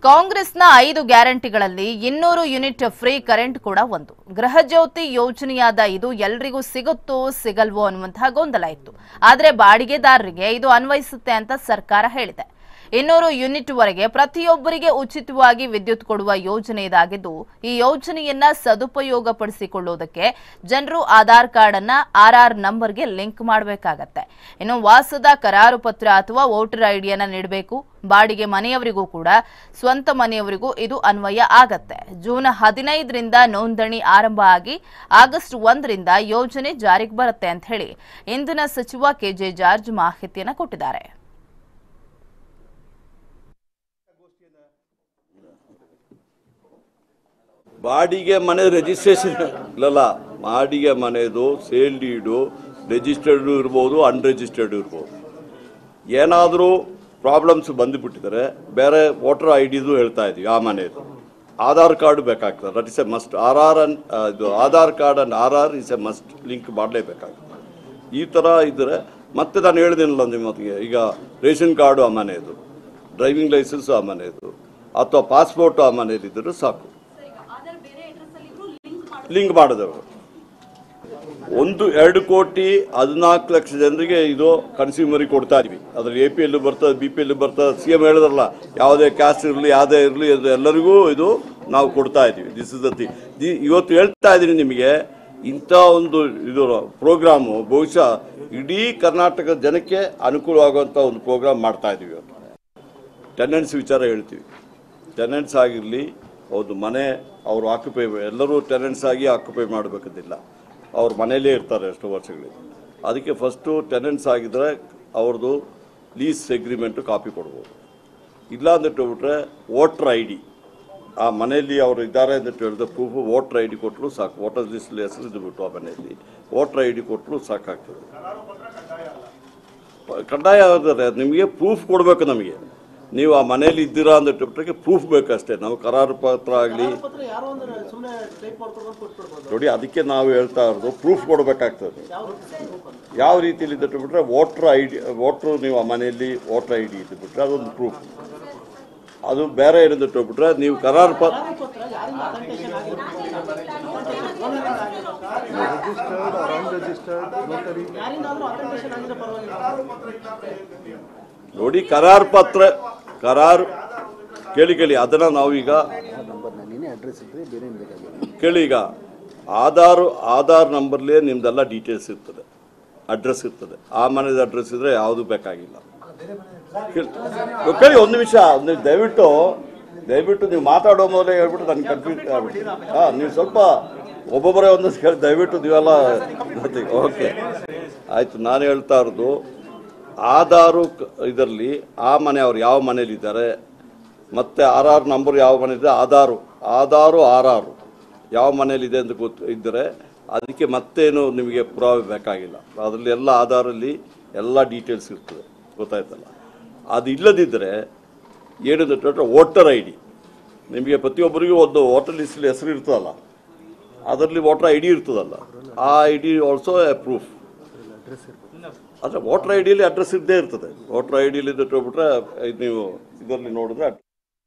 ಕಾಂಗ್ರೆಸ್ನ ಐದು ಗ್ಯಾರಂಟಿಗಳಲ್ಲಿ ಇನ್ನೂರು ಯೂನಿಟ್ ಫ್ರೀ ಕರೆಂಟ್ ಕೂಡ ಒಂದು ಗೃಹಜ್ಯೋತಿ ಯೋಜನೆಯಾದ ಇದು ಎಲ್ರಿಗೂ ಸಿಗುತ್ತೋ ಸಿಗಲ್ವೋ ಅನ್ನುವಂತಹ ಗೊಂದಲ ಇತ್ತು ಆದರೆ ಬಾಡಿಗೆದಾರರಿಗೆ ಇದು ಅನ್ವಯಿಸುತ್ತೆ ಅಂತ ಸರ್ಕಾರ ಹೇಳಿದೆ ಇನ್ನೂರು ಯೂನಿಟ್ ವರೆಗೆ ಪ್ರತಿಯೊಬ್ಬರಿಗೆ ಉಚಿತವಾಗಿ ವಿದ್ಯುತ್ ಕೊಡುವ ಯೋಜನೆ ಇದಾಗಿದ್ದು ಈ ಯೋಜನೆಯನ್ನ ಸದುಪಯೋಗಪಡಿಸಿಕೊಳ್ಳುವುದಕ್ಕೆ ಜನರು ಆಧಾರ್ ಕಾರ್ಡ್ ಅನ್ನ ಆರ್ಆರ್ ನಂಬರ್ಗೆ ಲಿಂಕ್ ಮಾಡಬೇಕಾಗತ್ತೆ ಇನ್ನು ವಾಸದ ಕರಾರು ಪತ್ರ ಅಥವಾ ವೋಟರ್ ಐಡಿಯನ್ನ ನೀಡಬೇಕು ಬಾಡಿಗೆ ಮನೆಯವರಿಗೂ ಕೂಡ ಸ್ವಂತ ಮನೆಯವರಿಗೂ ಇದು ಅನ್ವಯ ಆಗತ್ತೆ ಜೂನ್ ಹದಿನೈದರಿಂದ ನೋಂದಣಿ ಆರಂಭ ಆಗಿ ಆಗಸ್ಟ್ ಒಂದರಿಂದ ಯೋಜನೆ ಜಾರಿಗೆ ಬರುತ್ತೆ ಅಂತ ಹೇಳಿ ಇಂಧನ ಸಚಿವ ಕೆಜೆ ಜಾರ್ಜ್ ಮಾಹಿತಿಯನ್ನ ಕೊಟ್ಟಿದ್ದಾರೆ ಬಾಡಿಗೆ ಮನೆ ರಿಜಿಸ್ಟ್ರೇಷನ್ ಇಲ್ಲಲ್ಲ ಬಾಡಿಗೆ ಮನೆದು ಸೇಲ್ ಡೀಡು ರಿಜಿಸ್ಟರ್ಡ್ ಇರ್ಬೋದು ಅನ್ರಿಜಿಸ್ಟರ್ಡ್ ಇರ್ಬೋದು ಏನಾದರೂ ಪ್ರಾಬ್ಲಮ್ಸ್ ಬಂದುಬಿಟ್ಟಿದ್ದಾರೆ ಬೇರೆ ವೋಟರ್ ಐ ಡಿದು ಹೇಳ್ತಾ ಇದ್ದೀವಿ ಆ ಮನೆಯದು ಆಧಾರ್ ಕಾರ್ಡ್ ಬೇಕಾಗ್ತದೆ that is a must R R and ಇದು Aadhaar card and R R is a must link ಮಾಡಲೇಬೇಕಾಗ್ತದೆ ಈ ಥರ ಇದ್ದರೆ ಮತ್ತೆ ನಾನು ಹೇಳಿದ್ದೀನಲ್ಲ ನಿಮ್ಮೊತ್ತಿಗೆ ಈಗ ರೇಷನ್ ಕಾರ್ಡು ಆ ಮನೆಯದು ಡ್ರೈವಿಂಗ್ ಲೈಸೆನ್ಸು ಆ ಮನೆಯದು ಅಥವಾ ಪಾಸ್ಪೋರ್ಟು ಆ ಮನೆಯಲ್ಲಿದ್ದರೂ ಸಾಕು ಲಿಂಕ್ ಮಾಡಿದೆವು ಒಂದು ಎರಡು ಕೋಟಿ ಹದಿನಾಲ್ಕು ಲಕ್ಷ ಜನರಿಗೆ ಇದು ಕನ್ಸ್ಯೂಮರಿಗೆ ಕೊಡ್ತಾ ಇದೀವಿ ಅದ್ರಲ್ಲಿ ಎ ಪಿ ಎಲ್ಲು ಬರ್ತದೆ ಬಿ ಪಿ ಎಲ್ಲು ಬರ್ತದೆ ಸಿ ಎಂ ಹೇಳಿದ್ರಲ್ಲ ಯಾವುದೇ ಕ್ಯಾಸ್ಟ್ ಇರಲಿ ಯಾವುದೇ ಇರಲಿ ಅದು ಎಲ್ಲರಿಗೂ ಇದು ನಾವು ಕೊಡ್ತಾ ಇದ್ದೀವಿ ದಿಸ್ ಇಸ್ ದ ಥಿ ಇವತ್ತು ಹೇಳ್ತಾ ಇದ್ದೀನಿ ನಿಮಗೆ ಇಂಥ ಒಂದು ಇದು ಪ್ರೋಗ್ರಾಮು ಬಹುಶಃ ಇಡೀ ಕರ್ನಾಟಕದ ಜನಕ್ಕೆ ಅನುಕೂಲವಾಗುವಂಥ ಒಂದು ಪ್ರೋಗ್ರಾಮ್ ಮಾಡ್ತಾ ಇದ್ದೀವಿ ಇವತ್ತು ಟೆನೆಂಟ್ಸ್ ವಿಚಾರ ಹೇಳ್ತೀವಿ ಟೆನೆಂಟ್ಸ್ ಆಗಿರಲಿ ಒಂದು ಮನೆ ಅವರು ಆಕ್ಯುಪೈ ಎಲ್ಲರೂ ಟೆನೆಂಟ್ಸ್ ಆಗಿ ಆಕ್ಯುಪೈ ಮಾಡಬೇಕಂತಿಲ್ಲ ಅವ್ರ ಮನೆಯಲ್ಲೇ ಇರ್ತಾರೆ ಎಷ್ಟೋ ವರ್ಷಗಳಿಂದ ಅದಕ್ಕೆ ಫಸ್ಟು ಟೆನೆಂಟ್ಸ್ ಆಗಿದ್ದರೆ ಅವ್ರದ್ದು ಲೀಸ್ ಎಗ್ರಿಮೆಂಟು ಕಾಪಿ ಕೊಡ್ಬೋದು ಇಲ್ಲ ಅಂದಿಟ್ಟುಬಿಟ್ರೆ ವೋಟ್ರ್ ಐ ಡಿ ಆ ಮನೆಯಲ್ಲಿ ಅವರು ಇದ್ದಾರೆ ಅಂತ ಹೇಳಿದ್ರೆ ಪ್ರೂಫ್ ವೋಟ್ರ್ ಐ ಡಿ ಕೊಟ್ಟರು ಸಾಕು ವೋಟರ್ ಲಿಸ್ಟಲ್ಲಿ ಹೆಸರು ಇದ್ಬಿಟ್ಟು ಆ ಮನೆಯಲ್ಲಿ ವೋಟ್ರ್ ಐ ಡಿ ಕೊಟ್ಟರು ಸಾಕಾಗ್ತದೆ ಪ- ಕಡ್ಡಾಯ ಆದರೆ ನಿಮಗೆ ಪ್ರೂಫ್ ಕೊಡಬೇಕು ನಮಗೆ ನೀವು ಆ ಮನೇಲಿ ಇದ್ದೀರಾ ಅಂದಿಟ್ಟಬಿಟ್ರೆ ಪ್ರೂಫ್ ಬೇಕಷ್ಟೇ ನಾವು ಕರಾರು ಪತ್ರ ಆಗಲಿ ಪತ್ರ ಯಾರೋ ಒಂದು ಸುಮ್ಮನೆ ಟೈಪ್ ಮಾಡ್ಕೊಂಡು ಕೊಟ್ಬಿಡ್ಬೋದು ನೋಡಿ ಅದಕ್ಕೆ ನಾವು ಹೇಳ್ತಾ ಇರೋದು ಪ್ರೂಫ್ ಕೊಡಬೇಕಾಗ್ತದೆ ಯಾವ ರೀತಿ proof ಅಂತ? ಯಾವ ರೀತಿಯಲ್ಲಿ ಇದ್ಬಿಟ್ರೆ ವೋಟ್ರ್ ಐ ಡಿ ವೋಟ್ರು ನೀವು ಆ ಮನೆಯಲ್ಲಿ ವೋಟ್ರ್ ಐ ಡಿ ಇದ್ಬಿಟ್ರೆ ಅದೊಂದು ಪ್ರೂಫ್ ಅದು ಬೇರೆ ಏನಿದ್ಬಿಟ್ರೆ ನೀವು ಕರಾರು ಪ ಯಾರೋ ಪತ್ರ ಯಾರಿಂದ authentication registered or unregistered notary ಯಾರಿಂದಾದ್ರೂ ಅಥೆಂಟಿಕೇಶನ್ ಆಗಿದ್ರೆ ಪರವಾಗಿಲ್ಲ ನೋಡಿ ಕರಾರು ಪತ್ರ ಕರಾರು ಕೇಳಿ ಕೇಳಿ ಅದನ್ನು ನಾವೀಗ ನಂಬರ್ ನೀನೇ ಅಡ್ರೆಸ್ ಇದ್ರೆ ಬೇರೆ ಏನು ಬೇಕಾಗಿಲ್ಲ ಕೇಳಿ ಈಗ ಆಧಾರ್ ಆಧಾರ್ ನಂಬರ್ಲೇ ನಿಮ್ದೆಲ್ಲ ಡೀಟೇಲ್ಸ್ ಇರ್ತದೆ ಅಡ್ರೆಸ್ ಇರ್ತದೆ ಆ ಮನೆದ ಅಡ್ರೆಸ್ ಇದ್ರೆ ಯಾವುದು ಬೇಕಾಗಿಲ್ಲ ಕೇಳಿ ಇವಾಗ ಕೇಳಿ ಒಂದು ನಿಮಿಷ ನೀವು ದಯವಿಟ್ಟು ದಯವಿಟ್ಟು ನೀವು ಮಾತಾಡೋ ಮೊದಲೇ ಹೇಳ್ಬಿಟ್ಟು ನನಗೆ ಕನ್ಫ್ಯೂಸ್ ಆಗ್ಬಿಟ್ಟು ಹಾಂ ನೀವು ಸ್ವಲ್ಪ ಒಬ್ಬೊಬ್ಬರೇ ಒಂದೊಂದು ಕೇಳಿ ದಯವಿಟ್ಟು ನೀವೆಲ್ಲ ಓಕೆ ಆಯಿತು ನಾನು ಹೇಳ್ತಾ ಇರೋದು ಆಧಾರು ಇದರಲ್ಲಿ ಆ ಮನೆಯವ್ರು ಯಾವ ಮನೇಲಿದ್ದಾರೆ ಮತ್ತು ಆರ್ ಆರ್ ನಂಬರ್ ಯಾವ ಮನೆ ಇದೆ ಆಧಾರು ಆಧಾರು ಆರ್ ಆರು ಯಾವ ಮನೇಲಿದೆ ಅಂತ ಗೊತ್ತು ಇದ್ದರೆ ಅದಕ್ಕೆ ಮತ್ತೇನು ನಿಮಗೆ ಪುರಾವೆ ಬೇಕಾಗಿಲ್ಲ ಅದರಲ್ಲಿ ಎಲ್ಲ ಆಧಾರಲ್ಲಿ ಎಲ್ಲ ಡೀಟೇಲ್ಸ್ ಇರ್ತದೆ ಗೊತ್ತಾಯ್ತಲ್ಲ ಅದು ಇಲ್ಲದಿದ್ದರೆ ಏನಿದೆ ವೋಟರ್ ಐ ಡಿ ನಿಮಗೆ ಪ್ರತಿಯೊಬ್ಬರಿಗೂ ಒಂದು ವೋಟರ್ ಲಿಸ್ಟಲ್ಲಿ ಹೆಸರು ಇರ್ತದಲ್ಲ ಅದರಲ್ಲಿ ವೋಟರ್ ಐ ಡಿ ಇರ್ತದಲ್ಲ ಆ I D also a proof ಆದರೆ ವೋಟರ್ ಐ ಡಿಯಲ್ಲಿ ಅಡ್ರೆಸ್ ಇದ್ದೇ ಇರ್ತದೆ ವೋಟರ್ ಐ ಡಿಯಲ್ಲಿ ಬಿಟ್ರೆ ನೀವು ಇದರಲ್ಲಿ ನೋಡಿದ್ರೆ